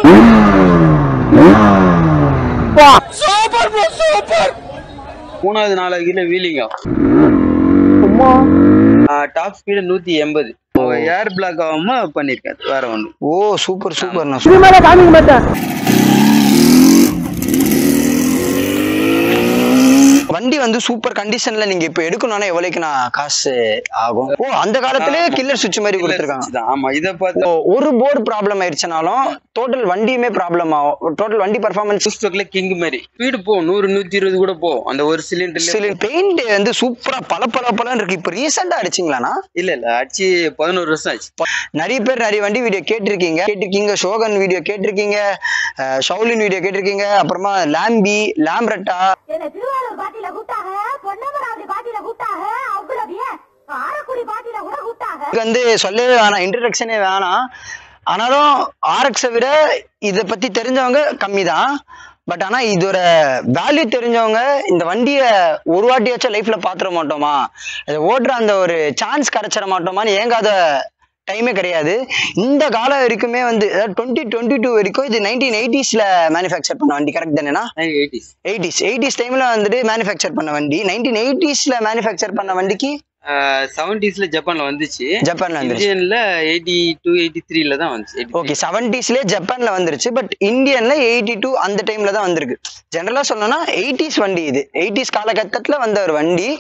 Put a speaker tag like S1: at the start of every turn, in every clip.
S1: மூணாவது நாலாவது கீழே வீலிங் டாப் ஸ்பீடு நூத்தி எண்பது ஏர் பிளாக் ஆகாம பண்ணிருக்காரு வேற ஒண்ணு
S2: ஓ சூப்பர் சூப்பர்ண்ணா
S3: இது மேல காமிக்க மாட்டேன்
S2: வண்டி வந்து சூப்பர் கண்டிஷன்ல நீங்க இப்ப எடுக்கணும்னா எவ்வளவுக்கு நான் காசு ஆகும் ஓ அந்த காலத்திலே கில்லர் சுவிட்ச் மாதிரி கொடுத்துருக்காங்க
S1: தான். ஆமா இத பார்த்து
S2: ஓ, ஒரு போர்டு ப்ராப்ளம் ஆயிடுச்சுனாலும் டோட்டல் வண்டியுமே ப்ராப்ளம் ஆகும் டோட்டல் வண்டி பர்ஃபார்மன்ஸ்
S1: ஸ்டோக்ல கிங் மாதிரி ஸ்பீடு போகும் நூறு நூத்தி இருபது கூட போகும் அந்த ஒரு சிலிண்டர்ல
S2: சில பெயிண்ட் வந்து சூப்பரா பல பல பலன்னு இருக்கு இப்ப ரீசெண்டா அடிச்சிங்களாண்ணா
S1: இல்ல இல்ல அடிச்சு பதினோரு வருஷம் ஆச்சு
S2: நிறைய பேர் நிறைய வண்டி வீடியோ கேட்டிருக்கீங்க கேட்டிருக்கீங்க ஷோகன் வீடியோ கேட்டிருக்கீங்க அஹ், ஷவுலின் வீடியோ கேட்டிருக்கீங்க அப்புறமா லாம்பி லாம்ரட்டா
S4: என்ன திருவாரூர் பாட்டியில கூட்டாக பொன்னமராவதி பாட்டியில கூட்டாக அவ்வளவு ஏன் காரக்குடி பாட்டியில கூட கூட்டாக
S2: இதுக்கு வந்து சொல்லவே வேணாம் இன்ட்ரடக்ஷனே வேணாம் ஆனாலும் ஆர்எக்ஸை விட இதை பத்தி தெரிஞ்சவங்க கம்மி தான் பட் ஆனா இதோட வேல்யூ தெரிஞ்சவங்க இந்த வண்டியை ஒரு வாட்டியாச்சும் லைஃப்ல பாத்துற மாட்டோமா இதை ஓட்டுற அந்த ஒரு சான்ஸ் கிடைச்சிட மாட்டோமான்னு ஏங்காத டைமே கிடையாது இந்த காலம் வரைக்குமே வந்து டுவெண்ட்டி டுவெண்ட்டி டூ வரைக்கும் இது நைன்டீன் எயிட்டிஸ்ல மேனுஃபேக்சர் பண்ண வண்டி கரெக்ட் தானேண்ணா
S1: எயிட்டிஸ்
S2: எயிட்டிஸ் எயிட்டிஸ் டைம்ல வந்துட்டு மேனுஃபேக்சர் பண்ண வண்டி நைன்டீன் எயிட்டிஸ்ல மேனுஃபேக்சர் பண்ண வண்டிக்கு
S1: செவன்டிஸ்ல ஜப்பான்ல வந்துச்சு
S2: ஜப்பான்ல வந்துருச்சு
S1: இந்தியன்ல எயிட்டி டூ எயிட்டி த்ரீல தான் வந்துச்சு 83.
S2: ஓகே செவன்டிஸ்லேயே ஜப்பான்ல வந்துருச்சு பட் இந்தியன்ல எயிட்டி டூ அந்த டைம்ல தான் வந்திருக்கு ஜென்ரலா சொல்லணும்னா எயிட்டிஸ் வண்டி இது எயிட்டிஸ் காலகட்டத்துல வந்த ஒரு வண்டி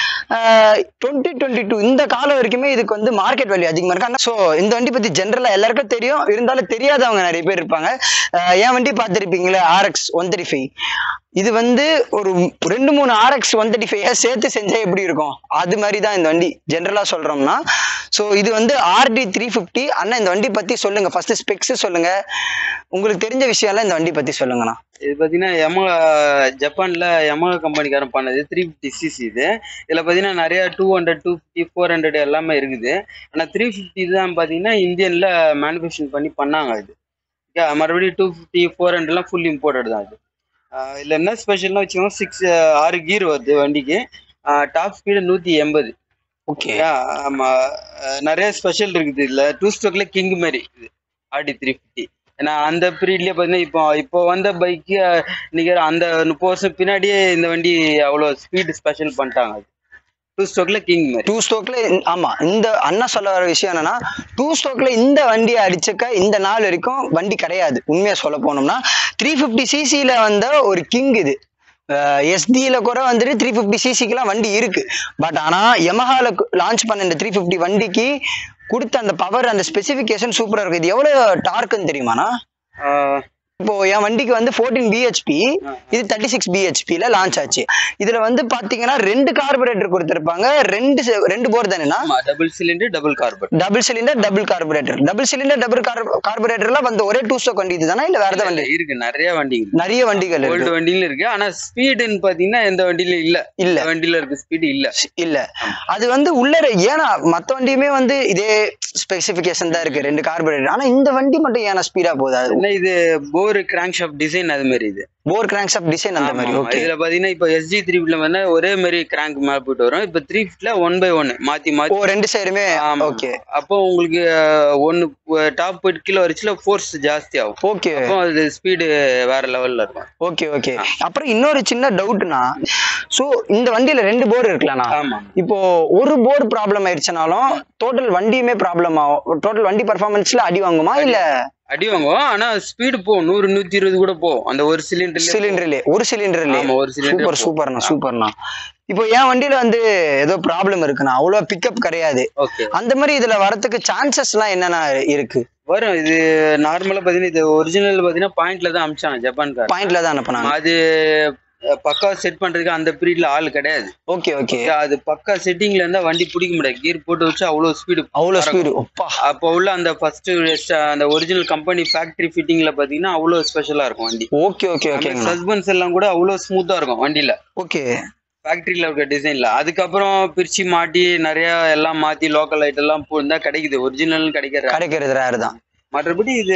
S2: டுவெண்ட்டி டுவெண்ட்டி டூ இந்த காலம் வரைக்குமே இதுக்கு வந்து மார்க்கெட் வேல்யூ அதிகமா இருக்கு ஸோ இந்த வண்டி பத்தி ஜென்ரலா எல்லாருக்கும் தெரியும் இருந்தாலும் தெரியாதவங்க நிறைய பேர் இருப்பாங்க அஹ் என் வண்டி பார்த்துருப்பீங்களே ஆர்எக்ஸ் ஒன் தேர்ட்டி ஃபைவ் இது வந்து ஒரு ரெண்டு மூணு ஆர்எக்ஸ் ஒன் தேர்ட்டி ஃபைவ் சேர்த்து செஞ்சா எப்படி இருக்கும் அது மாதிரி தான் இந்த வண்டி ஜென்ரலா சொல்றோம்னா ஸோ இது வந்து ஆர்டி த்ரீ ஃபிஃப்டி அண்ணா இந்த வண்டி பத்தி சொல்லுங்க ஃபர்ஸ்ட் ஸ்பெக்ஸ் சொல்லுங்க உங்களுக்கு தெரிஞ்ச விஷயம்லாம் இந்த வண்டி பத்தி சொல்லுங்கண்ணா
S1: இது பாத்தீங்கன்னா யமகா ஜப்பான்ல யமகா கம்பெனிக்காரன் பண்ணது த்ரீ ஃபிஃப்டி சிசி இது இதுல பாத்தீங்கன்னா நிறைய two hundred two fifty four hundred எல்லாமே இருக்குது ஆனா த்ரீ ஃபிஃப்டி தான் பாத்தீங்கன்னா இந்தியன்ல மேனுஃபேக்சரிங் பண்ணி பண்ணாங்க இது Okay, மறுபடியும் டூ ஃபிஃப்டி ஃபோர் ஹண்ட்ரட்லாம் ஃபுல் இம்போர்ட்டட் தான் அது ஆஹ் இதுல என்ன ஸ்பெஷல்னா வச்சுக்கோங்க சிக்ஸ் ஆறு கீர் வருது வண்டிக்கு டாப் ஸ்பீடு நூத்தி எண்பது
S2: ஓகே
S1: ஆமா அஹ் நிறைய ஸ்பெஷல் இருக்குது இதுல டூ ஸ்ட்ரோக்ல கிங் மாதிரி இது ஆடி த்ரீ ஃபிஃப்டி ஏன்னா அந்த பீரியட்லயே பார்த்தீங்கன்னா இப்போ இப்போ வந்த பைக்கு இன்னைக்கு அந்த முப்பது வருஷம் பின்னாடியே இந்த வண்டி அவ்வளோ ஸ்பீடு ஸ்பெஷல் பண்ணிட்டாங்க அது டூ ஸ்ட்ரோக்ல கிங் மாதிரி
S2: டூ ஸ்டோக்ல ஆமா இந்த அண்ணா சொல்ல வர விஷயம் என்னன்னா டூ ஸ்டோக்ல இந்த வண்டியை அடிச்சக்க இந்த நாள் வரைக்கும் வண்டி கிடையாது உண்மையா சொல்ல போனோம்னா த்ரீ ஃபிஃப்டி சிசில வந்த ஒரு கிங் இது எஸ்டியில கூட வந்துட்டு த்ரீ ஃபிஃப்டி சிசிக்கெல்லாம் வண்டி இருக்கு பட் ஆனா எமஹால லான்ச் பண்ண இந்த த்ரீ ஃபிஃப்டி வண்டிக்கு கொடுத்த அந்த பவர் அந்த ஸ்பெசிஃபிகேஷன் சூப்பரா இருக்கு இது எவ்வளவு டார்க்குன்னு தெரியுமாண்ணா
S1: ஆஹ்
S2: இப்போ என் வண்டிக்கு வந்து ஃபோர்டீன் பிஹெச்பி இது தேர்ட்டி சிக்ஸ் பிஹெச்பில லான்ச் ஆச்சு இதுல வந்து பாத்தீங்கன்னா ரெண்டு கார்பரேட்டர் கொடுத்திருப்பாங்க ரெண்டு se- ரெண்டு போர் தானேண்ணா
S1: ஆமா double cylinder double carbon
S2: double cylinder double carburettor double cylinder double கார்பரேட்டர்ல வந்து ஒரே டூ ஸ்டோக் வண்டி இதுதானா இல்ல வேற ஏதாவது வண்டி
S1: இருக்கு நிறைய வண்டி இருக்கு
S2: நிறைய வண்டிகள்
S1: ஓல்டு
S2: இருக்கு
S1: வண்டியில இருக்கு ஆனா ஸ்பீடுன்னு பாத்தீங்கன்னா எந்த வண்டியில இல்ல
S2: இல்ல.
S1: இந்த வண்டியில இருக்க ஸ்பீடு இல்ல
S2: இல்ல அது வந்து உள்ள ஏன்னா மத்த வண்டியுமே வந்து இதே ஸ்பெசிபிகேஷன் தான் இருக்கு ரெண்டு கார்பரேட்டர் ஆனா இந்த வண்டி மட்டும் ஏன்னா ஸ்பீடா போகுது அது
S1: ஏன்னா இது போர் கிராங்க் ஷாப் டிசைன் அது மாதிரி இது
S2: போர் கிராங்க் ஷாப் டிசைன் அந்த மாதிரி
S1: ஆமா,
S2: ஓகே
S1: இதுல பாத்தீங்கன்னா இப்ப எஸ்ஜி த்ரீ வந்து ஒரே மாதிரி கிராங்க் மேப் போயிட்டு வரும் இப்ப த்ரீ ஃபிட்ல ஒன் பை ஒன் மாத்தி
S2: ஓ
S1: மாத்தி
S2: ரெண்டு சைடுமே
S1: ஆமா.
S2: ஓகே
S1: அப்போ உங்களுக்கு அஹ், ஒண்ணு டாப் போயிட்டு கீழே வரைச்சுல ஃபோர்ஸ் ஜாஸ்தி ஆகும்
S2: ஓகே
S1: அப்போ அது ஸ்பீடு வேற லெவல்ல இருக்கும்
S2: ஓகே ஓகே அப்புறம் இன்னொரு சின்ன டவுட்னா சோ இந்த வண்டியில ரெண்டு போர் இருக்கலாம்ண்ணா
S1: ஆமா
S2: இப்போ ஒரு போர்டு ப்ராப்ளம் ஆயிடுச்சுனாலும் டோட்டல் வண்டியுமே ப்ராப்ளம் ஆகும் டோட்டல் வண்டி பர்ஃபார்மன்ஸ்ல அடி வாங்குமா இல்ல
S1: அடி வாங்குவோம் ஆனா ஸ்பீடு போகும் நூறு நூத்தி இருபது கூட போகும் அந்த ஒரு சிலிண்டர்ல
S2: சிலிண்டர்லயே ஒரு சிலிண்டர்லயே
S1: ஆமா, ஒரு cylinder
S2: சூப்பர்
S1: போகும்.
S2: சூப்பர்ண்ணா சூப்பர்ண்ணா இப்போ என் வண்டியில வந்து ஏதோ ப்ராப்ளம் இருக்குண்ணா அவ்வளவு பிக்கப் கிடையாது
S1: ஓகே
S2: அந்த மாதிரி இதுல வரதுக்கு சான்சஸ் எல்லாம் என்னென்ன இருக்கு
S1: வரும் இது நார்மலா பாத்தீங்கன்னா இது ஒரிஜினல் பாத்தீங்கன்னா பாயிண்ட்ல தான் அமிச்சாங்க ஜப்பான்கார
S2: பாயிண்ட்ல தான் அனுப்புனாங்க
S1: அது அஹ், பக்கா செட் பண்றதுக்கு அந்த பீரியட்ல ஆள் கிடையாது
S2: ஓகே ஓகே
S1: அது பக்கா செட்டிங்ல இருந்தா வண்டி பிடிக்க முடியாது கியர் போட்டு வச்சு அவ்வளவு ஸ்பீடு
S2: அவ்வளவு ஸ்பீடு ஒப்பா
S1: அப்போ உள்ள அந்த ஃபர்ஸ்ட் அந்த ஒரிஜினல் கம்பெனி ஃபேக்டரி ஃபிட்டிங்ல பாத்தீங்கன்னா அவ்வளவு ஸ்பெஷலா இருக்கும் வண்டி
S2: ஓகே ஓகே ஓகேங்கண்ணா
S1: சஸ்பென்ஸ் எல்லாம் கூட அவ்வளவு ஸ்மூத்தா இருக்கும் வண்டியில
S2: ஓகே
S1: ஃபேக்டரியில இருக்க டிசைன்ல அதுக்கப்புறம் பிரிச்சு மாட்டி நிறைய எல்லாம் மாத்தி லோக்கல் ஐட்டம் எல்லாம் போயிருந்தா கிடைக்குது ஒரிஜினல் கிடைக்கிற
S2: கிடைக்கிறது ரேர் தான்
S1: மற்றபடி இது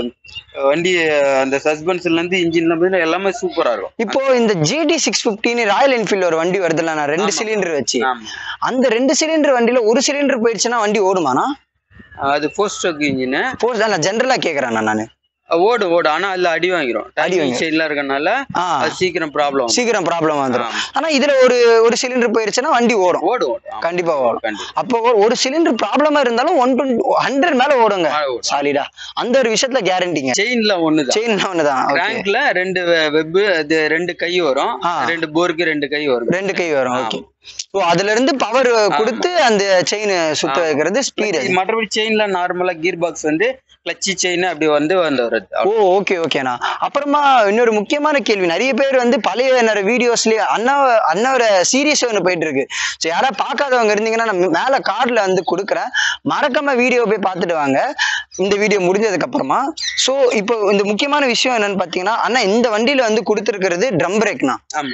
S1: வண்டி அந்த சஸ்பென்ஸ்ல இருந்து இன்ஜின்ல இருந்து எல்லாமே சூப்பரா இருக்கும்
S2: இப்போ இந்த ஜிடி சிக்ஸ் பிப்டின்னு ராயல் என்ஃபீல்டு ஒரு வண்டி வருதுல்ல நான் ரெண்டு
S1: ஆமா.
S2: சிலிண்டர் வச்சு
S1: ஆமா.
S2: அந்த ரெண்டு சிலிண்டர் வண்டியில ஒரு சிலிண்டர் போயிடுச்சுன்னா வண்டி ஓடுமாண்ணா
S1: அது ஃபோர் ஸ்ட்ரோக் இன்ஜின்
S2: போஸ் நான் ஜென்ரலா கேக்குறேன் நானு
S1: ஓடும் ஓடும் ஆனா அதுல அடி வாங்கிரும்
S2: அடி
S1: டைமிங்
S2: வாங்கிரும்.
S1: சைட்ல இருக்கறனால
S2: ஆ
S1: அது சீக்கிரம் ப்ராப்ளம்
S2: சீக்கிரம் ப்ராப்ளம் வந்துடும்
S1: ஆமா.
S2: ஆனா இதுல ஒரு ஒரு சிலிண்டர் போயிருச்சுன்னா வண்டி ஓடும்
S1: ஓடும் ஓடும் ஆமா.
S2: கண்டிப்பா ஓடும்
S1: கண்டிப்பா
S2: அப்போ ஒரு- ஒரு சிலிண்டர் ப்ராப்ளமா இருந்தாலும் ஒன் டுவெண்ட்டி ஹண்ட்ரட் மேல ஓடுங்க
S1: மேல ஓடும்.
S2: சாலிடா அந்த ஒரு விஷயத்துல கேரண்டிங்க
S1: செயின்ல ஒண்ணுதான்
S2: செயின் ஒண்ணுதான் ஓகே
S1: ரேங்க்ல ரெண்டு வெப் அது ரெண்டு கை வரும்
S2: ஆ.
S1: ரெண்டு போருக்கு ரெண்டு கை வரும்
S2: ரெண்டு கை வரும்
S1: ஆமா.
S2: ஓகே ஓ அதுல இருந்து பவர் கொடுத்து அந்த செயின் சுத்த
S1: ஆமா.
S2: வைக்கிறது ஸ்பீடு
S1: மற்றபடி செயின்ல நார்மலா கீர் பாக்ஸ் வந்து கிளச்சி செயின் அப்படி வந்து வந்து வருது
S2: ஓ ஓகே ஓகேண்ணா அப்புறமா இன்னொரு முக்கியமான கேள்வி நிறைய பேர் வந்து பழைய நிறைய வீடியோஸ்லயே அண்ணா அண்ணாவோட சீரியஸ் ஒன்று போயிட்டு இருக்கு ஸோ யாராவது பார்க்காதவங்க இருந்தீங்கன்னா நான் மேல கார்டுல வந்து கொடுக்குறேன் மறக்காம வீடியோ போய் பார்த்துட்டு வாங்க இந்த வீடியோ முடிஞ்சதுக்கு அப்புறமா ஸோ இப்போ இந்த முக்கியமான விஷயம் என்னன்னு பார்த்தீங்கன்னா அண்ணா இந்த வண்டியில வந்து கொடுத்துருக்கிறது ட்ரம் பிரேக்னா
S1: ஆமா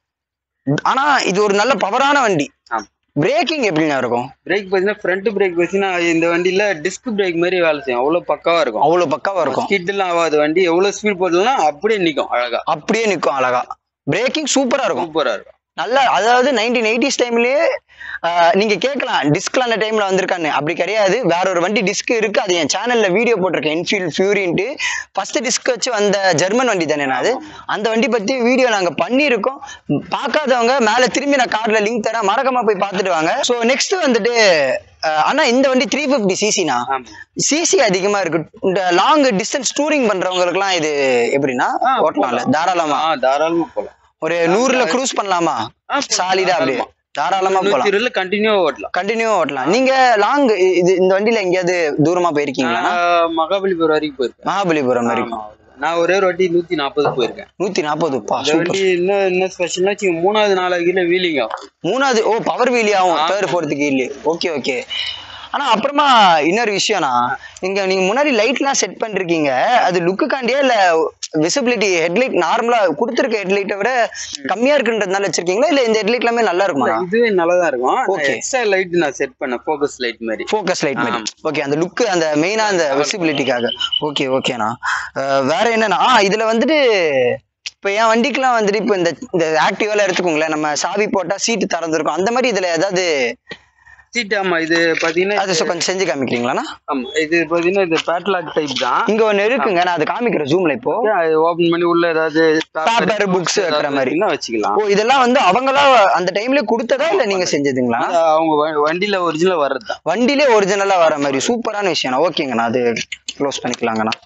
S2: ஆனா இது ஒரு நல்ல பவரான வண்டி
S1: ஆமா
S2: பிரேக்கிங் எப்படிண்ணா இருக்கும்
S1: பிரேக் பார்த்தீங்கன்னா ஃப்ரண்ட் பிரேக் பார்த்தீங்கன்னா இந்த வண்டியில டிஸ்க் பிரேக் மாதிரி வேலை செய்யும் அவ்வளவு பக்காவா இருக்கும்
S2: அவ்வளவு பக்காவா இருக்கும்
S1: ஸ்கிட் எல்லாம் ஆகாது வண்டி எவ்வளவு ஸ்பீட் போடலாம் அப்படியே நிக்கும் அழகா
S2: அப்படியே நிற்கும் அழகா பிரேக்கிங் சூப்பரா இருக்கும்
S1: சூப்பரா இருக்கும்
S2: நல்ல அதாவது நைன்டீன் எயிட்டிஸ் டைம்லயே நீங்க கேட்கலாம் டிஸ்க்ல அந்த டைம்ல வந்திருக்கான்னு அப்படி கிடையாது வேற ஒரு வண்டி டிஸ்க் இருக்கு அது என் சேனல்ல வீடியோ போட்டிருக்கேன் என்ஃபீல்ட் ஃபியூரின்ட்டு ஃபர்ஸ்ட் டிஸ்க் வச்சு வந்த ஜெர்மன் வண்டி தானே அது அந்த வண்டி பத்தி வீடியோ நாங்க பண்ணியிருக்கோம் பார்க்காதவங்க மேல திரும்பி நான் கார்டுல லிங்க் தரேன் மறக்காம போய் பார்த்துட்டு வாங்க ஸோ நெக்ஸ்ட் வந்துட்டு அஹ், அண்ணா இந்த வண்டி த்ரீ ஃபிஃப்டி சிசினா
S1: ஆமா
S2: சிசி அதிகமா இருக்கு இந்த லாங் டிஸ்டன்ஸ் டூரிங் பண்றவங்களுக்குலாம் இது எப்படின்னா
S1: ஆ,
S2: ஓட்டலாம்ல
S1: போலாம்.
S2: தாராளமா
S1: ஆ தாராளமா போலாம்
S2: ஒரு நூறுல க்ரூஸ் பண்ணலாமா
S1: ஆ, போலாம்.
S2: சாலிடா அப்படியே
S1: தாராளமா.
S2: தாராளமா
S1: நூத்தி
S2: போலாம்
S1: இருபதுல கண்டினியூவா ஓட்டலாம்
S2: கண்டினியூவா ஓட்டலாம் நீங்க லாங் இது இந்த வண்டியில எங்கேயாவது தூரமா போயிருக்கீங்களா
S1: நான் மகாபலிபுரம் வரைக்கும் போயிருக்கேன்
S2: மகாபலிபுரம் வரைக்கும்
S1: ஆமா. நான் ஒரே ஒரு வாட்டி நூத்தி நாற்பது போயிருக்கேன்
S2: நூத்தி நாற்பது பா
S1: இந்த
S2: சூப்பர்
S1: வண்டி என்ன என்ன ஸ்பெஷல்னா வச்சுக்கோங்க, மூணாவது நாலாவது கீழே வீலிங் ஆகும்
S2: மூணாவது ஓ பவர் வீலி ஆகும்
S1: ஆமா.
S2: தேர்ட் ஃபோர்த்து கீழ் ஓகே ஓகே ஆனா அப்புறமா இன்னொரு விஷயம்னா இங்க நீங்க முன்னாடி லைட்லாம் செட் பண்ணிருக்கீங்க அது லுக்குக்காண்டியா இல்ல விசிபிலிட்டி ஹெட்லைட் நார்மலா கொடுத்துருக்க ஹெட்லைட்டை விட கம்மியா இருக்குன்றதுனால வச்சிருக்கீங்களா இல்ல இந்த ஹெட்லைட் எல்லாமே நல்லா இருக்குமா
S1: இதுவே நல்லாதான் இருக்கும்
S2: Okay.
S1: எக்ஸ்ட்ரா லைட் நான் செட் பண்ணேன் ஃபோக்கஸ் லைட் மாதிரி
S2: ஃபோக்கஸ் லைட் மாதிரி
S1: ஆமா.
S2: ஓகே அந்த லுக்கு அந்த மெயினா அந்த விசிபிலிட்டிக்காக ஓகே ஓகேண்ணா அஹ் வேற என்னன்னா ஆ, இதுல வந்துட்டு இப்போ என் வண்டிக்கெல்லாம் வந்துட்டு இப்போ இந்த இந்த ஆக்டிவால எடுத்துக்கோங்களேன் நம்ம சாவி போட்டா சீட்டு திறந்துருக்கும் அந்த மாதிரி இதுல ஏதாவது
S1: சீட் ஆமா இது பாத்தீங்கன்னா
S2: அது சொ- கொஞ்சம் செஞ்சு காமிக்கிறீங்களாண்ணா
S1: ஆமா இது பாத்தீங்கன்னா இது பேட்லாக் டைப் தான்
S2: இங்க ஒண்ணு இருக்குங்க நான் அதை காமிக்கிறேன் ஜூம்ல இப்போ
S1: ஓபன் பண்ணி உள்ள ஏதாவது
S2: Paper, books வைக்கிற மாதிரி.
S1: இருந்தா வச்சுக்கலாம்
S2: ஓ இதெல்லாம் வந்து அவங்களா அந்த டைம்ல கொடுத்ததா இல்ல நீங்க செஞ்சதுங்களா
S1: அது அவங்க வ- வண்டியில ஒரிஜினல் வர்றது தான்
S2: வண்டிலே ஒரிஜினலா வர மாதிரி சூப்பரான விஷயம் ஓகேங்கண்ணா அது க்ளோஸ் பண்ணிக்கலாங்கண்ணா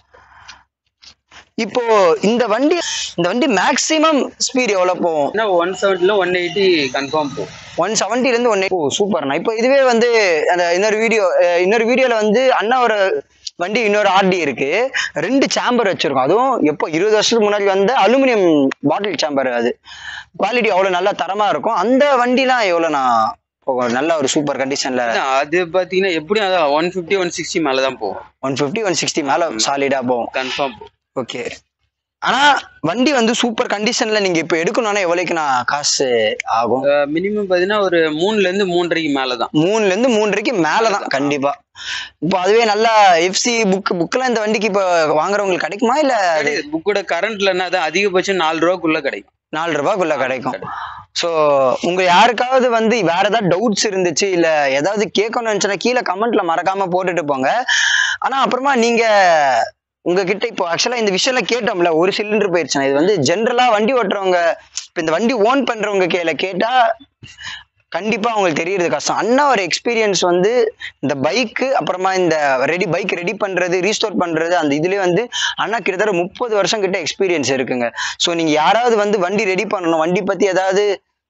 S2: இப்போ இந்த வண்டி இந்த வண்டி மேக்ஸிமம் ஸ்பீட் எவ்வளவு போகும்
S1: ஏன்னா ஒன் செவன்ட்டில ஒன் எயிட்டி கன்ஃபார்ம் போகும்
S2: ஒன் செவன்ட்டில இருந்து ஒன் ஓ சூப்பர்ண்ணா இப்போ இதுவே வந்து அந்த இன்னொரு வீடியோ இன்னொரு வீடியோல வந்து அண்ணா ஒரு வண்டி இன்னொரு ஆர்டி இருக்கு ரெண்டு சேம்பர் வச்சிருக்கோம் அதுவும் எப்போ இருபது வருஷத்துக்கு முன்னாடி வந்த அலுமினியம் பாட்டில் சேம்பர் அது குவாலிட்டி அவ்வளவு நல்லா தரமா இருக்கும் அந்த வண்டிலாம் எவ்வளோண்ணா போகும் நல்ல ஒரு சூப்பர் கண்டிஷன்ல
S1: அதான், அது பாத்தீங்கன்னா எப்படியும் அதான் ஒன் ஃபிஃப்டி ஒன் சிக்ஸ்டி மேலதான் போகும்
S2: ஒன் ஃபிஃப்டி ஒன் சிக்ஸ்டி மேல சாலிடா போகும்
S1: கன்ஃபார்ம் போகும்
S2: ஓகே ஆனா வண்டி வந்து சூப்பர் கண்டிஷன்ல நீங்க இப்போ எடுக்கணும்னா எவ்வளவுக்கு நான் காசு ஆகும்
S1: மினிமம் பாத்தீங்கன்னா ஒரு மூணுல இருந்து மூன்றரைக்கு மேலதான்
S2: மூணுல இருந்து மூன்றரைக்கு மேலதான் கண்டிப்பா இப்போ அதுவே நல்லா எஃப்சி புக் புக்கெல்லாம் இந்த வண்டிக்கு இப்போ வாங்குறவங்களுக்கு கிடைக்குமா இல்ல
S1: புக்கோட கரண்ட்லன்னா அது அதிகபட்சம் நாலு ரூபாக்குள்ள கிடைக்கும்
S2: நாலு ரூபாய்க்குள்ள கிடைக்கும் ஸோ உங்க யாருக்காவது வந்து வேற ஏதாவது டவுட்ஸ் இருந்துச்சு இல்ல ஏதாவது கேட்கணும்னு நினைச்சுன்னா கீழே கமெண்ட்ல மறக்காம போட்டுட்டு போங்க ஆனா அப்புறமா நீங்க உங்ககிட்ட இப்போ ஆக்சுவலா இந்த விஷயம்லாம் கேட்டோம்ல ஒரு சிலிண்டர் போயிடுச்சுன்னா இது வந்து ஜென்ரலா வண்டி ஓட்டுறவங்க இப்போ இந்த வண்டி ஓன் பண்றவங்க கீழே கேட்டா கண்டிப்பா அவங்களுக்கு தெரியறது கஷ்டம் அண்ணா ஒரு எக்ஸ்பீரியன்ஸ் வந்து இந்த பைக்கு அப்புறமா இந்த ரெடி பைக் ரெடி பண்றது ரீஸ்டோர் பண்றது அந்த இதுலயே வந்து அண்ணா கிட்டத்தட்ட முப்பது வருஷம் கிட்ட எக்ஸ்பீரியன்ஸ் இருக்குங்க ஸோ நீங்க யாராவது வந்து வண்டி ரெடி பண்ணணும் வண்டி பத்தி ஏதாவது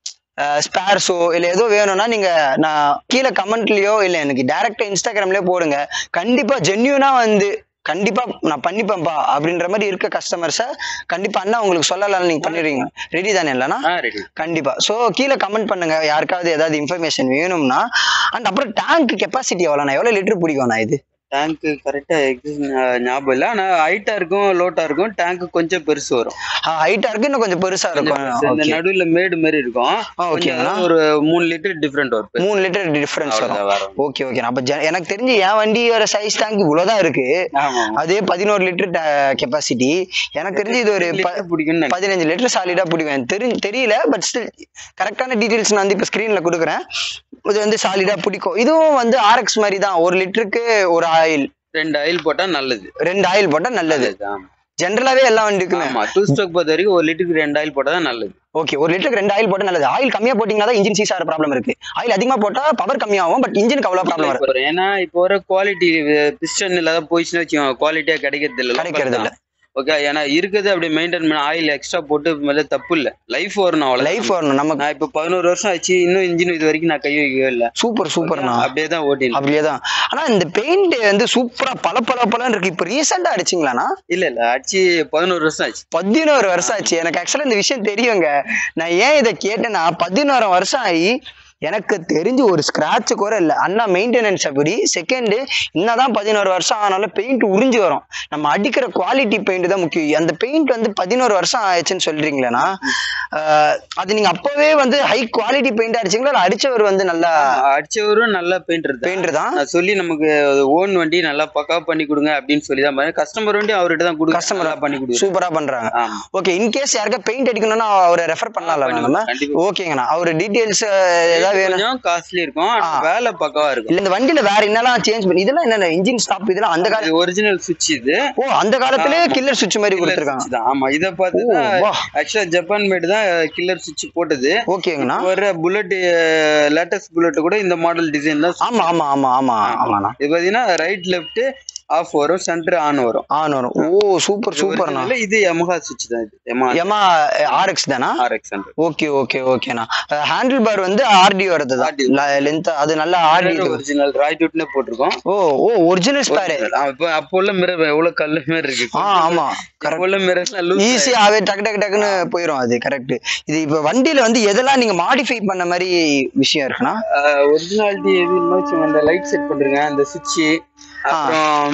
S2: ஸ்பேர்ஸோ இல்லை ஏதோ வேணும்னா நீங்க நான் கீழே கமெண்ட்லயோ இல்லை எனக்கு டேரக்டா இன்ஸ்டாகிராம்லயோ போடுங்க கண்டிப்பா ஜென்யூனா வந்து கண்டிப்பா நான் பண்ணிப்பேன்ப்பா அப்படின்ற மாதிரி இருக்க கஸ்டமர்ஸை கண்டிப்பா அண்ணா உங்களுக்கு சொல்லலாம் நீங்க பண்ணிடுவீங்க ரெடி தானே இல்லைன்னா
S1: ஆ ரெடி
S2: கண்டிப்பா சோ கீழே கமெண்ட் பண்ணுங்க யாருக்காவது ஏதாவது இன்ஃபர்மேஷன் வேணும்னா அண்ட் அப்புறம் டேங்க் கெப்பாசிட்டி எவ்வளோண்ணா எவ்வளோ லிட்டர் பிடிக்கும்ண்ணா இது
S1: டேங்க் கரெக்டா ஞாபகம் இல்ல ஆனா ஹைட்டா இருக்கும் லோட்டா இருக்கும் டேங்க் கொஞ்சம் பெருசு வரும்
S2: ஹைட்டா இருக்கு இன்னும் கொஞ்சம் பெருசா இருக்கும்
S1: இந்த
S2: Okay.
S1: நடுவுல மேடு மாதிரி இருக்கும்
S2: ஆ, okay
S1: கொஞ்சம்
S2: அண்ணா.
S1: ஒரு மூணு லிட்டர் டிஃபரெண்ட் வரும்
S2: மூணு லிட்டர் டிஃபரன்ஸ் வரும்
S1: அவ்வளவுதான் வரும்.
S2: ஓகே ஓகே அப்ப ஜ- எனக்கு தெரிஞ்சு என் வண்டியோட சைஸ் டேங்க் இவ்வளவுதான் இருக்கு
S1: ஆமா
S2: அதே பதினோரு லிட்டர் கெப்பாசிட்டி எனக்கு தெரிஞ்சு இது ஒரு ப-
S1: லிட்டர் பிடிக்கும்னு நினைக்கிறேன்.
S2: பதினஞ்சு லிட்டர் சாலிடா பிடிக்கும் தெரி தெரியல பட் ஸ்டில் கரெக்டான டீடைல்ஸ் நான் வந்து இப்போ ஸ்க்ரீன்ல கொடுக்குறேன் இது வந்து சாலிடா பிடிக்கும் இதுவும் வந்து ஆர்எக்ஸ் மாதிரி தான் ஒரு லிட்டருக்கு ஒரு ஆயில்
S1: ரெண்டு ஆயில் போட்டா நல்லது
S2: ரெண்டு ஆயில் போட்டா நல்லது
S1: நல்லது, ஆமா.
S2: ஜென்ரலாவே எல்லா வண்டிக்குமே
S1: ஆமா டூ ஸ்ட்ரோக் பொறுத்த வரைக்கும் ஒரு லிட்டருக்கு ரெண்டு ஆயில் போட்டா தான் நல்லது
S2: ஓகே ஒரு லிட்டருக்கு ரெண்டு ஆயில் போட்டா நல்லது ஆயில் கம்மியா போட்டீங்கன்னா தான் இன்ஜின் சீஸ் ஆகிற ப்ராப்ளம் இருக்கு ஆயில் அதிகமா போட்டா பவர் கம்மியாகும் பட் இன்ஜினுக்கு அவ்வளவு ப்ராப்ளம் வரும்
S1: இப்ப ஏன்னா இப்போ வர குவாலிட்டி பிஸ்டன் இல்லாத போயிடுச்சுன்னு வச்சுக்கோங்க குவாலிட்டியா கிடைக்கிறது இல்ல
S2: கிடைக்கிறது இல்ல.
S1: ஓகே ஏன்னா இருக்குது அப்படி மெயின்டைன் பண்ண ஆயில் எக்ஸ்ட்ரா போட்டு மேல தப்பு இல்ல லைஃப் வரணும் அவ்வளவு
S2: லைஃப் வரணும் நமக்கு
S1: நான் இப்ப பதினோரு வருஷம் ஆச்சு இன்னும் இன்ஜின் இது வரைக்கும் நான் கை வைக்கவே இல்ல
S2: சூப்பர் சூப்பர்ண்ணா
S1: அப்படியே தான் ஓட்டினேன்
S2: அப்படியே தான் ஆனா இந்த பெயிண்ட் வந்து சூப்பரா பல பல பலன்னு இருக்கு இப்ப ரீசெண்டா அடிச்சிங்களாண்ணா
S1: இல்ல இல்ல ஆச்சு பதினோரு வருஷம் ஆச்சு
S2: பதினோரு வருஷம் ஆச்சு எனக்கு ஆக்சுவலா இந்த விஷயம் தெரியுங்க நான் ஏன் இதை கேட்டேன்னா பதினோரு வருஷம் ஆகி எனக்கு தெரிஞ்சு ஒரு ஸ்கிராட்ச் கூட இல்லை அண்ணா மெயின்டெனன்ஸ் அப்படி செகண்ட் என்னதான் பதினோரு வருஷம் ஆனாலும் பெயிண்ட் உறிஞ்சு வரும் நம்ம அடிக்கிற குவாலிட்டி பெயிண்ட் தான் முக்கியம் அந்த பெயிண்ட் வந்து பதினோரு வருஷம் ஆயிடுச்சுன்னு சொல்றீங்களேண்ணா ஆஹ் அது நீங்க அப்பவே வந்து ஹை குவாலிட்டி பெயிண்ட் அடிச்சீங்களா இல்ல அடிச்சவர் வந்து நல்லா
S1: அடிச்சவரும் நல்ல பெயிண்டர் தான்
S2: பெயிண்டர் தான்
S1: நான் சொல்லி நமக்கு ஓன் வண்டி நல்லா பக்கா பண்ணி கொடுங்க அப்படின்னு சொல்லி தான் கஸ்டமர் வண்டி அவர்கிட்ட தான் கொடுங்க
S2: Customer
S1: நல்லா பண்ணி கொடுங்க
S2: சூப்பரா பண்றாங்க
S1: ஆமா
S2: ஓகே இன்கேஸ் யாருக்கா பெயிண்ட் அடிக்கணும்னா அவரை ரெஃபர் பண்ணலாம்ல நம்ம
S1: கண்டிப்பா
S2: ஓகேங்கண்ணா அவர் டீடைல்ஸ் ஏதாவது வேணும்
S1: கொஞ்சம் காஸ்ட்லி இருக்கும் ஆனா
S2: ஆ.
S1: வேலை பக்கவா இருக்கும்
S2: இல்ல இந்த வண்டியில வேற என்னலாம் சேஞ்ச் பண்ணி இதெல்லாம் என்ன இன்ஜின் ஸ்டாப் இதெல்லாம் அந்த கால
S1: ஒரிஜினல் சுவிட்ச் இது
S2: ஓ அந்த காலத்திலே
S1: ஆமா.
S2: கில்லர் சுவிட்ச் மாதிரி
S1: Killer
S2: கொடுத்துருக்காங்க
S1: switch தான் ஆமா இத பார்த்து
S2: ஓ,
S1: தான்
S2: வா.
S1: ஆக்சுவலா ஜப்பான் மேட் தான் கில்லர் சுவிட்ச் போட்டது
S2: ஓகேங்கண்ணா
S1: வர புல்லட் லேட்டஸ்ட் புல்லட் கூட இந்த மாடல் டிசைன் தான்
S2: ஆமா ஆமா ஆமா ஆமா ஆமாண்ணா
S1: இது பாத்தீங்கன்னா ரைட் லெஃப்ட் ஆஃப் வரும் சென்டர் ஆன் வரும்
S2: ஆன் வரும் ஓ சூப்பர்
S1: இது
S2: சூப்பர்ண்ணா
S1: original, இது Yamaha சுவிட்ச் தான் இது Yamaha
S2: எமா ஆர்எக்ஸ் தானா
S1: RX 100
S2: ஓகே ஓகே ஓகேண்ணா ஹேண்டில் பார் வந்து ஆர்டி வருது
S1: RD.
S2: லென்த் அது நல்லா ஆர்டி
S1: ஒரிஜினல் ராய்ட் விட்னே போட்டிருக்கோம்
S2: ஓ ஓ ஒரிஜினல் ஸ்பேர்
S1: ஆ, இப்ப அப்போ உள்ள மிரர் எவ்வளவு கல்லு மாதிரி இருக்கு
S2: ஆ ஆமா
S1: இப்போ உள்ள மிரர்ஸ்லாம் லூஸ்
S2: ஈஸியாவே டக்கு டக்கு டக்குன்னு போயிடும் அது கரெக்ட் இது இப்ப வண்டியில வந்து எதெல்லாம் நீங்க மாடிஃபை பண்ண மாதிரி விஷயம் இருக்குண்ணா
S1: ஒரிஜினாலிட்டி எதுன்னா வச்சுக்கோங்க, அந்த லைட் செட் பண்றீங்க அந்த சுவிட்ச் அப்புறம்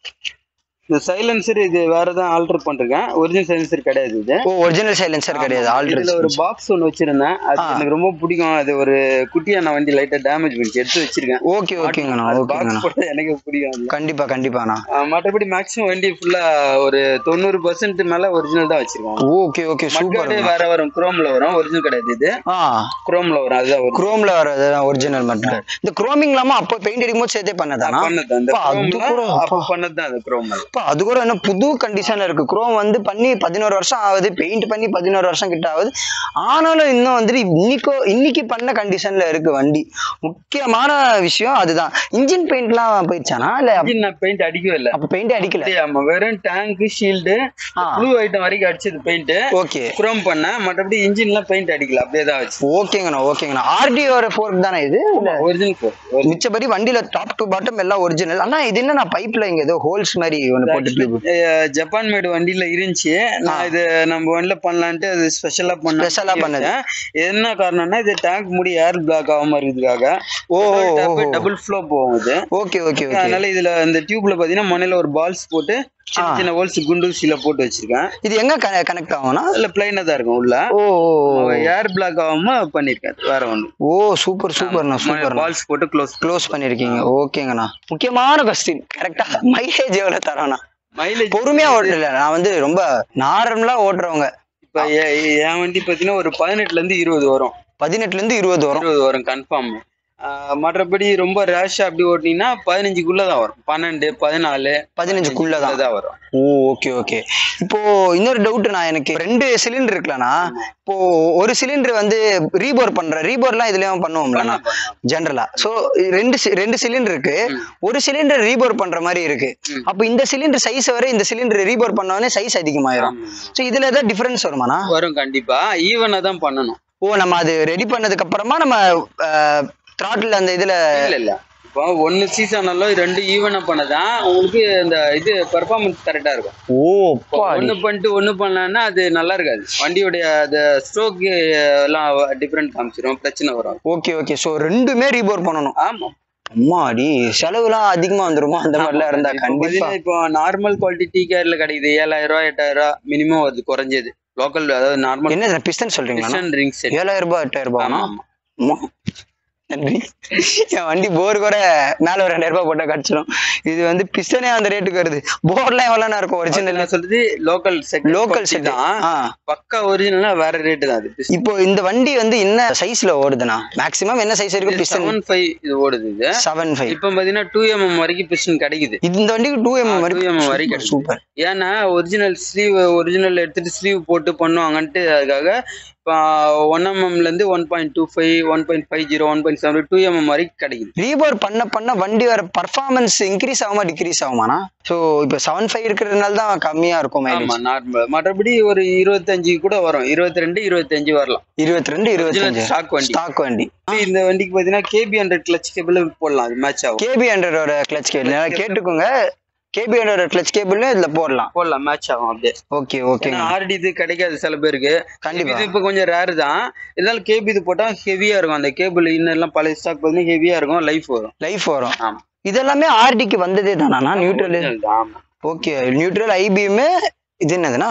S1: இந்த சைலன்சர் இது வேற தான் ஆல்டர் பண்றேங்க ஒரிஜினல் சைலன்சர் கிடையாது இது
S2: ஓ ஒரிஜினல் சைலன்சர் கிடையாது
S1: இதுல ஒரு
S2: ஆல்ரெடி
S1: பாக்ஸ் ஒன்னு வச்சிருந்தேன் அது
S2: ஆ.
S1: எனக்கு ரொம்ப பிடிக்கும் அது ஒரு குட்டியான வண்டி லைட்டா டேமேஜ் பண்ணிச்சு எடுத்து வச்சிருக்கேன்
S2: ஓகே ஓகேங்கண்ணா ஓகேங்கண்ணா
S1: பாக்ஸ் போட்டா எனக்கு பிடிக்கும் அது.
S2: கண்டிப்பா கண்டிப்பாண்ணா
S1: ஆ, மற்றபடி மேக்ஸிமம் வண்டி ஃபுல்லா ஒரு தொண்ணூறு பர்சன்ட் மேல ஒரிஜினல் தான் வச்சிருக்கோம்
S2: ஓகே ஓகே சூப்பர்
S1: மட்காடு வேற வரும் குரோம்ல வரும் ஒரிஜினல் கிடையாது இது
S2: ஆ
S1: குரோம்ல வரும் அதுதான் வரும்
S2: குரோம்ல வர்றது ஒரிஜினல் மட்டும் இந்த குரோமிங் இல்லாம அப்போ பெயிண்ட் அடிக்கும்போது சேர்த்தே பண்ணதானா
S1: பண்ணது அந்த
S2: அப்பா, அது
S1: குரோம்ல
S2: கூட
S1: அப்ப பண்ணதுதான் அது குரோம்ல
S2: அப்பா, அது கூட என்ன புது கண்டிஷன்ல இருக்கு குரோம் வந்து பண்ணி பதினோரு வருஷம் ஆகுது பெயிண்ட் பண்ணி பதினோரு வருஷம் கிட்ட ஆகுது ஆனாலும் இன்னும் வந்துட்டு இன்னைக்கோ இன்னைக்கு பண்ண கண்டிஷன்ல இருக்கு வண்டி முக்கியமான விஷயம் அதுதான் இன்ஜின் பெயிண்ட்லாம் போயிடுச்சானா இல்ல அப்ப-
S1: இன்ஜின் நான் பெயிண்ட் அடிக்கவே இல்ல
S2: அப்ப பெயிண்டே அடிக்கல
S1: அப்படியே ஆமா வெறும் டேங்க் ஷீல்டு
S2: ஆ.
S1: ப்ளூ ஐட்டம் வரைக்கும் அடிச்சது பெயிண்ட்
S2: ஓகே
S1: குரோம் பண்ணேன் மற்றபடி இன்ஜின்லாம் பெயிண்ட் அடிக்கல அப்படியே தான் வச்சு
S2: ஓகேங்கண்ணா ஓகேங்கண்ணா ஆர்டிஓ ஃபோர்க் தானே இது இல்ல
S1: ஒரிஜினல் ஃபோர்
S2: மிச்சபடி வண்டியில டாப் டு பாட்டம் எல்லாம் ஒரிஜினல் ஆனா இது என்ன நான் பைப்ல இங்க ஏதோ ஹோல்ஸ் மாதிரி ஒன்னு போட்டு டியூப்
S1: ஜப்பான் மேடு வண்டியில இருந்துச்சு நான் இது நம்ம வண்டியில பண்ணலான்ட்டு அது ஸ்பெஷலா பண்ண
S2: Special ஆ பண்ணது.
S1: என்ன காரணம்னா இது டேங்க் முடி ஏர் பிளாக் ஆகாம இருக்கிறதுக்காக
S2: ஓ, ஓ, ஓ.
S1: டபுள் ஃப்ளோ போகும் இது
S2: ஓகே ஓகே ஓகே
S1: அதனால இதுல இந்த டியூப்ல பாத்தீங்கன்னா மண்ணில ஒரு பால்ஸ் போட்டு சின்ன
S2: ஆ.
S1: சின்ன ஹோல்ஸ் குண்டூசியில போட்டு வச்சிருக்கேன்
S2: இது எங்க கனெக்ட் ஆகும்னா
S1: அதுல பிளைனா தான் இருக்கும் உள்ள
S2: ஓ ஓ, ஓ.
S1: ஏர் பிளாக் ஆகாம பண்ணிருக்கேன் வேற ஒண்ணு
S2: ஓ சூப்பர் சூப்பர்ண்ணா சூப்பர்
S1: பால்ஸ் போட்டு க்ளோஸ்
S2: க்ளோஸ் பண்ணிருக்கீங்க ஓகேங்கண்ணா முக்கியமான கொஸ்டின் கரெக்டா மைலேஜ் எவ்வளவு தரோண்ணா
S1: மைலேஜ்
S2: பொறுமையா ஓட்டல நான் வந்து ரொம்ப நார்மலா ஓட்டுறவங்க
S1: இப்ப எ- என் வண்டி பாத்தீங்கன்னா ஒரு பதினெட்டுல இருந்து இருபது வரும்
S2: பதினெட்டுல இருந்து இருபது வரும்
S1: இருபது வரும் கன்ஃபார்ம் மற்றபடி ரொம்ப ரேஷா அப்படி ஓட்டினீங்கன்னா பதினஞ்சுக்குள்ள தான் வரும் பன்னெண்டு பதினாலு
S2: பதினஞ்சுக்குள்ள தான்
S1: தான் வரும்
S2: ஓ ஓகே ஓகே இப்போ இன்னொரு டவுட் நான் எனக்கு ரெண்டு சிலிண்டர் இருக்குல்லண்ணா இப்போ ஒரு சிலிண்டர் வந்து ரீபோர் பண்ற ரீபோர்லாம் இதுலயும் பண்ணுவோம்லண்ணா
S1: பண்ணலாம், பண்ணலாம்.
S2: ஜென்ரலா சோ ரெண்டு சி- ரெண்டு சிலிண்டர் இருக்கு
S1: ம்.
S2: ஒரு சிலிண்டர் ரீபோர் பண்ற மாதிரி இருக்கு
S1: ம்.
S2: அப்போ இந்த சிலிண்டர் சைஸ் வரை இந்த சிலிண்டர் ரீபோர் பண்ணோடனே சைஸ் அதிகமாயிரும்
S1: ஆமா.
S2: சோ இதுல ஏதாவது டிஃபரன்ஸ் வருமாண்ணா
S1: வரும் கண்டிப்பா ஈவனா தான் பண்ணணும்
S2: ஓ நம்ம அது ரெடி பண்ணதுக்கு அப்புறமா நம்ம த்ராட்டில் அந்த இதுல
S1: இல்ல இல்ல இப்போ ஒன்னு சீசனாலும் ரெண்டு ஈவனா பண்ணதான் உங்களுக்கு இந்த இது பெர்ஃபார்மன்ஸ் கரெக்டா இருக்கும்
S2: ஓ
S1: ஒண்ணு பண்ணிட்டு ஒண்ணு பண்ணலன்னா அது நல்லா இருக்காது வண்டியுடைய அந்த ஸ்ட்ரோக் எல்லாம் டிஃப்ரெண்ட் காமிச்சிரும் பிரச்சனை வரும்
S2: ஓகே ஓகே சோ ரெண்டுமே ரீபோர் பண்ணணும்
S1: ஆமா
S2: அம்மாடி செலவுலாம் அதிகமா வந்துருமா அந்த மாதிரிலாம் இருந்தா
S1: இப்போ
S2: கண்டிப்பா
S1: பாத்தீங்கன்னா இப்போ நார்மல் குவாலிட்டி டீ கேர்ல கிடைக்குது ஏழாயிரம் ரூபாய் எட்டாயிரம் ரூபாய் மினிமம் வருது குறைஞ்சது லோக்கல் அதாவது நார்மல்
S2: என்ன பிஸ்டன் சொல்றீங்களா
S1: பிஸ்டன் ரிங் செட்
S2: ஏழாயிரம் ரூபாய் எட்டாயிரம் ரூபாய்
S1: ஆமா ஆமா
S2: நன்றி என் வண்டி போர் கூட மேல ஒரு ரெண்டாயிரம் ரூபாய் போட்டா கிடைச்சிடும் இது வந்து பிஸ்டனே அந்த ரேட்டுக்கு வருது போர்லாம் எவ்வளோனா இருக்கும் ஒரிஜினல்
S1: என்ன சொல்றது லோக்கல் செட்
S2: லோக்கல் செட்
S1: தான்
S2: ஆ
S1: பக்கா ஒரிஜினலா வேற ரேட்டு தான் அது
S2: இப்போ இந்த வண்டி வந்து என்ன சைஸ்ல ஓடுதுண்ணா மேக்ஸிமம் என்ன சைஸ் இருக்கு பிஸ்டன்
S1: செவன் ஃபைவ் இது ஓடுது இது
S2: செவன் ஃபைவ்
S1: இப்போ பாத்தீங்கன்னா டூ எம்எம் வரைக்கும் பிஸ்டன் கிடைக்குது
S2: இந்த வண்டிக்கு டூ எம்
S1: ஆ, 2mm
S2: வரைக்கும்
S1: வரைக்கும்
S2: வரைக்கும் சூப்பர்
S1: ஏன்னா ஒரிஜினல் ஸ்லீவ் ஒரிஜினல் எடுத்துட்டு ஸ்லீவ் போட்டு பண்ணுவாங்கன்ட்டு அதுக்காக இப்போ ஒன் எம்எம்ல இருந்து one point two five one point five zero one point seven two mm வரைக்கும் கிடைக்குது
S2: ரீபோர் பண்ண பண்ண வண்டி வர பர்ஃபார்மன்ஸ் இன்க்ரீஸ் ஆகுமா டிக்ரீஸ் ஆகுமாண்ணா ஸோ இப்போ செவன் ஃபைவ் இருக்கிறதுனால தான் கம்மியா இருக்கும்
S1: ஆமா
S2: மைலேஜ்
S1: நார்மல் மற்றபடி ஒரு இருபத்தஞ்சு கூட வரும் இருபத்தி ரெண்டு இருபத்தஞ்சு வரலாம்
S2: இருபத்தி ரெண்டு இருபத்தஞ்சு
S1: ஸ்டாக் வண்டி
S2: ஸ்டாக் வண்டி
S1: இந்த வண்டிக்கு பாத்தீங்கன்னா கேபி ஹண்ட்ரட் கிளச் கேபிள் போடலாம் அது மேட்ச் ஆகும்
S2: கேபி ஹண்ட்ரடோட கிளச் கேபிள் நல்லா கேட்டுக்கோங்க கேபி ஹண்ட்ரடோட கிளச் கேபிள் இதுல போடலாம்
S1: போடலாம் மேட்ச் ஆகும் அப்படியே
S2: ஓகே ஓகேங்க
S1: ஆர்டி இது கிடைக்காது சில பேருக்கு
S2: கண்டிப்பா.
S1: இது இப்போ கொஞ்சம் ரேர் தான் இருந்தாலும் கேபி இது போட்டா ஹெவியா இருக்கும் அந்த கேபிள் இன்னெல்லாம் பழைய ஸ்டாக் பார்த்தீங்கன்னா ஹெவியா இருக்கும் லைஃப் வரும்
S2: லைஃப் வரும்
S1: ஆமா
S2: இதெல்லாமே ஆர்டிக்கு வந்ததே தானா நியூட்ரல்
S1: Original தான், ஆமா
S2: ஓகே நியூட்ரல் ஐபிஎம் இது என்னதுண்ணா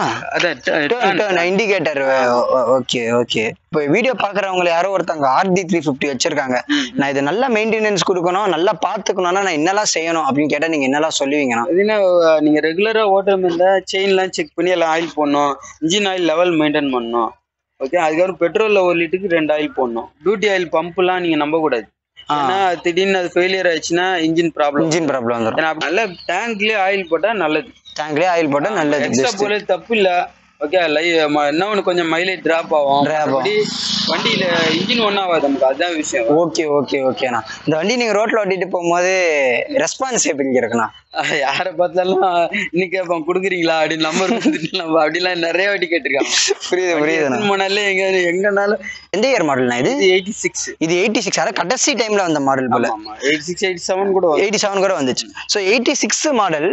S1: அதான்
S2: இண்டிகேட்டர் ஓகே ஓகே இப்போ வீடியோ பாக்குறவங்க யாரோ ஒருத்தவங்க ஆர்டி த்ரீ ஃபிஃப்டி வச்சிருக்காங்க நான் இதை நல்லா மெயின்டெனன்ஸ் கொடுக்கணும் நல்லா பாத்துக்கணும்னா நான் என்னெல்லாம் செய்யணும் அப்படின்னு கேட்டா நீங்க என்னெல்லாம் சொல்லுவீங்கண்ணா
S1: பார்த்தீங்கன்னா நீங்க ரெகுலரா ஓட்டம் இருந்தா செயின்லாம் செக் பண்ணி எல்லாம் ஆயில் போடணும் இன்ஜின் ஆயில் லெவல் மெயின்டைன் பண்ணணும் ஓகே அதுக்கப்புறம் பெட்ரோல்ல ஒரு லிட்டருக்கு ரெண்டு ஆயில் போடணும் டியூட்டி ஆயில் பம்ப்லாம் நீங்க நம்ப கூடாது ஏன்னா திடீர்னு அது ஃபெயிலியர் ஆயிடுச்சுன்னா இன்ஜின் ப்ராப்ளம்
S2: இன்ஜின் ப்ராப்ளம் வந்துடும்
S1: ஏன்னா நல்ல டேங்க்லயே ஆயில் போட்டா நல்லது
S2: டேங்க்லயே ஆயில் போட்டா நல்லது
S1: எக்ஸ்ட்ரா
S2: பெஸ்ட்
S1: போல தப்பு இல்ல ஓகே லை என்ன ஒன்று கொஞ்சம் மைலேஜ் டிராப் ஆகும்
S2: Drop ஆகும்.
S1: அப்படி வண்டியில இன்ஜின் ஒன்றும் ஆகாது நமக்கு அதுதான் விஷயம்
S2: ஓகே ஓகே ஓகேண்ணா இந்த வண்டி நீங்க ரோட்ல ஓட்டிட்டு போகும்போது ரெஸ்பான்ஸ் எப்படி இருக்குண்ணா
S1: அஹ் யாரை பார்த்தாலும் இன்னைக்கு கேட்பான் கொடுக்குறீங்களா அப்படின்னு நம்பர் கொடுத்துட்டு நம்ம அப்படிலாம் நிறைய வாட்டி கேட்டிருக்காங்க
S2: புரியுது புரியுதுண்ணா
S1: போனாலே எங்க எங்கனாலும்
S2: எந்த இயர் மாடல்ண்ணா இது
S1: இது எயிட்டி சிக்ஸ்
S2: இது எயிட்டி சிக்ஸ் அதாவது கடைசி டைம்ல வந்த மாடல் போல
S1: ஆமா எயிட்டி சிக்ஸ் எயிட்டி செவன் கூட வரும்.
S2: எயிட்டி செவன் கூட வந்துச்சு ஸோ எயிட்டி சிக்ஸ் மாடல்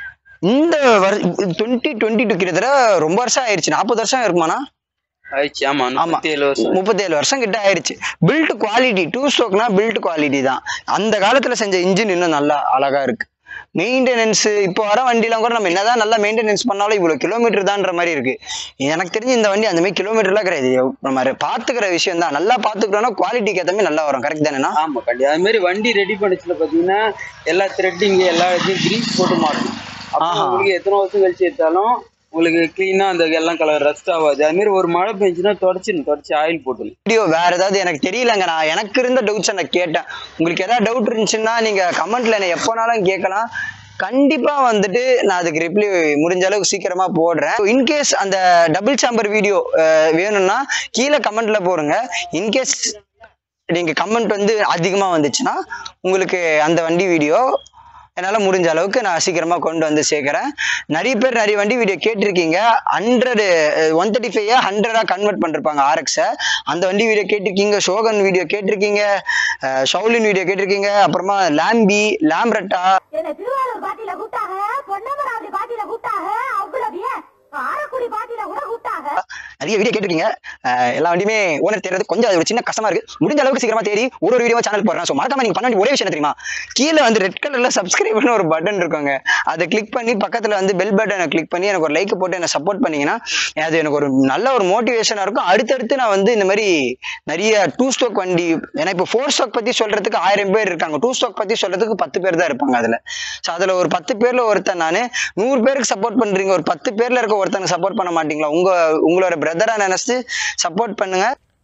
S2: இந்த டுவெண்ட்டி டுவெண்ட்டி டூ கிட்டத்தட்ட ரொம்ப வருஷம் ஆயிடுச்சு நாற்பது வருஷம் இருக்குமாண்ணா
S1: ஆயிடுச்சு ஆமா
S2: ஆமா.
S1: முப்பத்தி ஏழு வருஷம்
S2: முப்பத்தேழு வருஷம் கிட்ட ஆயிடுச்சு பில்ட் குவாலிட்டி டூ ஸ்டோக்னா பில்ட் குவாலிட்டி தான் அந்த காலத்துல செஞ்ச இன்ஜின் இன்னும் நல்லா அழகா இருக்கு மெயின்டெனன்ஸ் இப்போ வர வண்டிலாம் கூட நம்ம என்னதான் நல்லா மெயின்டெனன்ஸ் பண்ணாலும் இவ்வளவு கிலோமீட்டர் தான்ற மாதிரி இருக்கு எனக்கு தெரிஞ்சு இந்த வண்டி அந்த மாதிரி கிலோமீட்டர்லாம் கிடையாது நம்ம பாத்துக்கிற விஷயம் தான் நல்லா பாத்துக்கிறோம்னா குவாலிட்டிக்கு ஏற்ற மாதிரி நல்லா வரும் கரெக்ட் தானேண்ணா
S1: ஆமா கண்டிப்பா அது மாதிரி வண்டி ரெடி பண்ணிச்சுல பாத்தீங்கன்னா எல்லா த்ரெட்டிங் எல்லா இதுவும் கிரீஸ் போட்டு மாட்டணும் அப்போ
S2: ஆஹா.
S1: உங்களுக்கு எத்தனை வருஷம் கழிச்சு எடுத்தாலும் உங்களுக்கு கிளீனா அந்த எல்லாம் கலர் ரஸ்ட் ஆகாது அது மாதிரி ஒரு மழை பெஞ்சுன்னா தொடச்சிடணும் தொடச்சி ஆயில் போட்டுணும்
S2: வீடியோ வேற ஏதாவது எனக்கு தெரியலங்க நான் எனக்கு இருந்த டவுட்ஸை நான் கேட்டேன் உங்களுக்கு ஏதாவது டவுட் இருந்துச்சுன்னா நீங்க கமெண்ட்ல என்ன எப்போனாலும் கேட்கலாம் கண்டிப்பா வந்துட்டு நான் அதுக்கு ரிப்ளை முடிஞ்ச அளவுக்கு சீக்கிரமா போடுறேன் இன்கேஸ் அந்த டபுள் சாம்பர் வீடியோ வேணும்னா கீழே கமெண்ட்ல போடுங்க இன்கேஸ் நீங்க கமெண்ட் வந்து அதிகமா வந்துச்சுன்னா உங்களுக்கு அந்த வண்டி வீடியோ என்னால் முடிஞ்ச அளவுக்கு நான் சீக்கிரமா கொண்டு வந்து சேர்க்குறேன் நிறைய பேர் நிறைய வண்டி வீடியோ கேட்டிருக்கீங்க ஹண்ட்ரடு ஒன் தேர்ட்டி ஃபைவ் ஹண்ட்ரடா கன்வெர்ட் பண்ணிருப்பாங்க ஆர்எக்ஸை அந்த வண்டி வீடியோ கேட்டிருக்கீங்க ஷோகன் வீடியோ கேட்டிருக்கீங்க அஹ் ஷவுலின் வீடியோ கேட்டிருக்கீங்க அப்புறமா லேம்பி லேம்ரட்டா
S4: என்ன திருவாரூர் பாட்டில கூட்டாக பொன்னமராவதி பாட்டில கூட்டாக அவ்வளவு ஏன் காரக்குடி பாட்டில கூட கூட்டாக
S2: நிறைய வீடியோ கேட்டிருக்கீங்க அஹ் எல்லா வண்டியுமே ஓனர் தேடுறது கொஞ்சம் அது ஒரு சின்ன கஷ்டமா இருக்கு முடிஞ்ச அளவுக்கு சீக்கிரமா தேடி ஒரு ஒரு வீடியோ சேனல் போடுறேன் ஸோ மறக்காம நீங்க பண்ண வேண்டிய ஒரே விஷயம் என்ன தெரியுமா கீழே வந்து ரெட் கலர்ல சப்ஸ்கிரைப்னு ஒரு பட்டன் இருக்குங்க அதை கிளிக் பண்ணி பக்கத்துல வந்து பெல் பட்டனை கிளிக் பண்ணி எனக்கு ஒரு லைக் போட்டு என்ன சப்போர்ட் பண்ணீங்கன்னா அது எனக்கு ஒரு நல்ல ஒரு மோட்டிவேஷனா இருக்கும் அடுத்தடுத்து நான் வந்து இந்த மாதிரி நிறைய டூ ஸ்டோக் வண்டி ஏன்னா இப்போ ஃபோர் ஸ்டாக் பத்தி சொல்றதுக்கு ஆயிரம் பேர் இருக்காங்க டூ ஸ்டாக் பத்தி சொல்றதுக்கு பத்து பேர் தான் இருப்பாங்க அதுல ஸோ அதுல ஒரு பத்து பேர்ல ஒருத்தன் நான் நூறு பேருக்கு சப்போர்ட் பண்றீங்க ஒரு பத்து பேர்ல இருக்க ஒருத்தனுக்கு சப்போர்ட் பண்ண மாட்டீங்களா உங்க உங்களோட பிரதரா நினைச்சு சப்போர்ட் பண்ணுங்க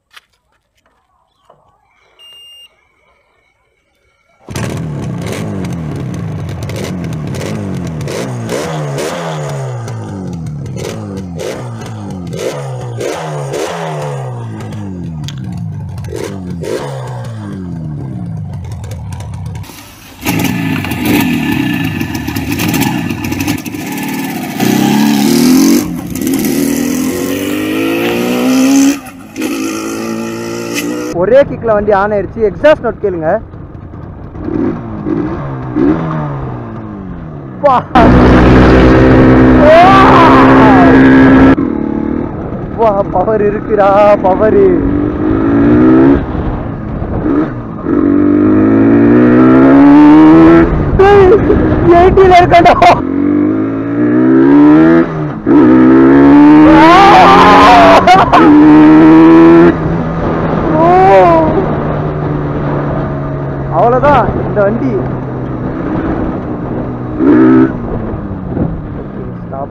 S3: ஒரே கிக்ல வண்டி ஆன் ஆயிடுச்சு எக்ஸாஸ்ட் நோட் கேளுங்க பா. வா பவர் இருக்குடா பவர் எயிட்டில இருக்கடா வண்டி